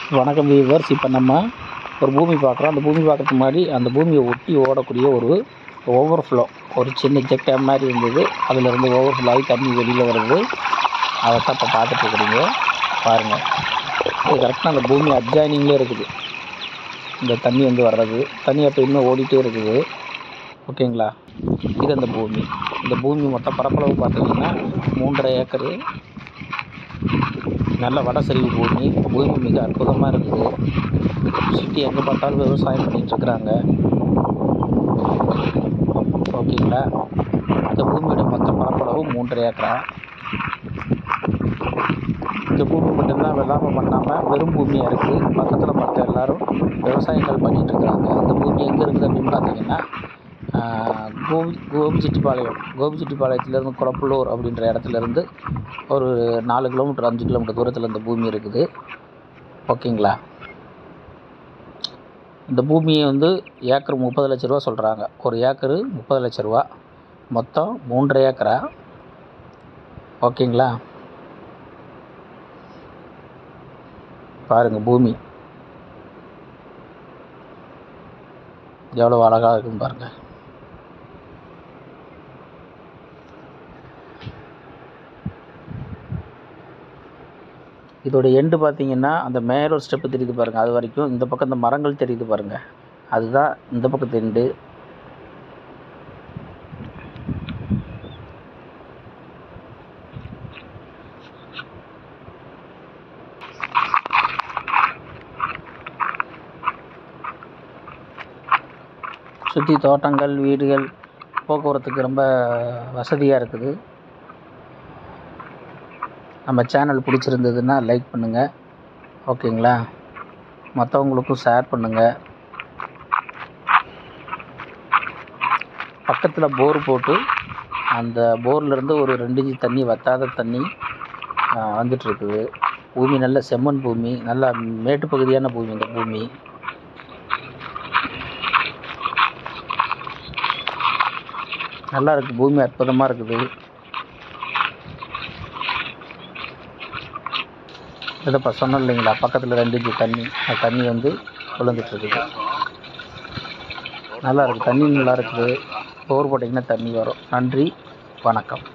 வணக்கம் வியூவர்ஸ் இப்போ நம்ம ஒரு பூமி பார்க்குறோம் அந்த பூமி பார்க்கறதுக்கு முன்னாடி அந்த பூமியை ஒட்டி ஓடக்கூடிய ஒரு ஓவர்ஃப்ளோ ஒரு சின்ன ஜெக் டேம் மாதிரி இருந்தது அதில் இருந்து ஓவர்ஃப்ளோ ஆகி தண்ணி வெளியில் வருது அதை தான் இப்போ பார்த்துட்ருக்குறீங்க பாருங்கள் இது கரெக்டாக அந்த பூமி அட்ஜாயினிங்லேயே இருக்குது இந்த தண்ணி வந்து வர்றது தண்ணி அப்போ இன்னும் ஓடிட்டே இருக்குது ஓகேங்களா இது அந்த பூமி இந்த பூமி மொத்த பரப்பளவு பார்த்தீங்கன்னா மூன்றரை ஏக்கரு நல்ல வட சரிவு பூமி பூமி மிக அற்புதமாக இருக்குது சுற்றி எங்கே பார்த்தாலும் விவசாயம் பண்ணிகிட்ருக்குறாங்க ஓகேங்களா இந்த பூமியோட மொத்த பரப்பளவு மூன்றரை ஏக்கரா இந்த பூமி மட்டும்தான் வெள்ளாமை பண்ணாமல் வெறும் பூமியாக இருக்குது பக்கத்தில் பார்த்த எல்லாரும் விவசாயங்கள் பண்ணிகிட்ருக்குறாங்க அந்த பூமி எங்கே இருக்குது அப்படின்னு பார்த்தீங்கன்னா ஆஹ், கோபி கோபிச்செட்டிப்பாளையம் கோபிச்செட்டிப்பாளையத்துலேருந்து குளப்பள்ளூர் அப்படின்ற இடத்துலேருந்து ஒரு நாலு கிலோமீட்டர் அஞ்சு கிலோமீட்டர் தூரத்தில் இந்த பூமி இருக்குது ஓகேங்களா இந்த பூமியை வந்து ஏக்கர் முப்பது லட்ச ரூபா சொல்கிறாங்க ஒரு ஏக்கரு முப்பது லட்ச ரூபா மொத்தம் மூன்றரை ஏக்கரா ஓகேங்களா பாருங்கள் பூமி எவ்வளோ அழகாக இருக்குன்னு பாருங்கள் இதோட எண்டு பார்த்தீங்கன்னா அந்த மேலே ஒரு ஸ்டெப்பு தெரியுது பாருங்கள் அது வரைக்கும் இந்த பக்கம் இந்த மரங்கள் தெரியுது பாருங்கள் அதுதான் இந்த பக்கத்து எண்டு சுற்றி தோட்டங்கள் வீடுகள் போக்குவரத்துக்கு ரொம்ப வசதியாக இருக்குது நம்ம சேனல் பிடிச்சிருந்ததுன்னா லைக் பண்ணுங்கள் ஓகேங்களா மற்றவங்களுக்கும் ஷேர் பண்ணுங்கள் பக்கத்தில் போர் போட்டு அந்த போர்லேருந்து ஒரு ரெண்டு இன்ச்சு தண்ணி வத்தாத தண்ணி ஆ, வந்துட்டு இருக்குது பூமி நல்ல செம்மண் பூமி நல்ல மேட்டு பகுதியான பூமி இந்த பூமி நல்லா இருக்குது பூமி அற்புதமாக இருக்குது இதை இப்போ சொன்னோம் இல்லைங்களா பக்கத்தில் ரெண்டு இன்ச்சு தண்ணி அந்த தண்ணி வந்து விழுந்துட்டுருக்குது நல்லா இருக்குது தண்ணி நல்லா இருக்குது போர் போட்டிங்கன்னா தண்ணி வரும் நன்றி வணக்கம்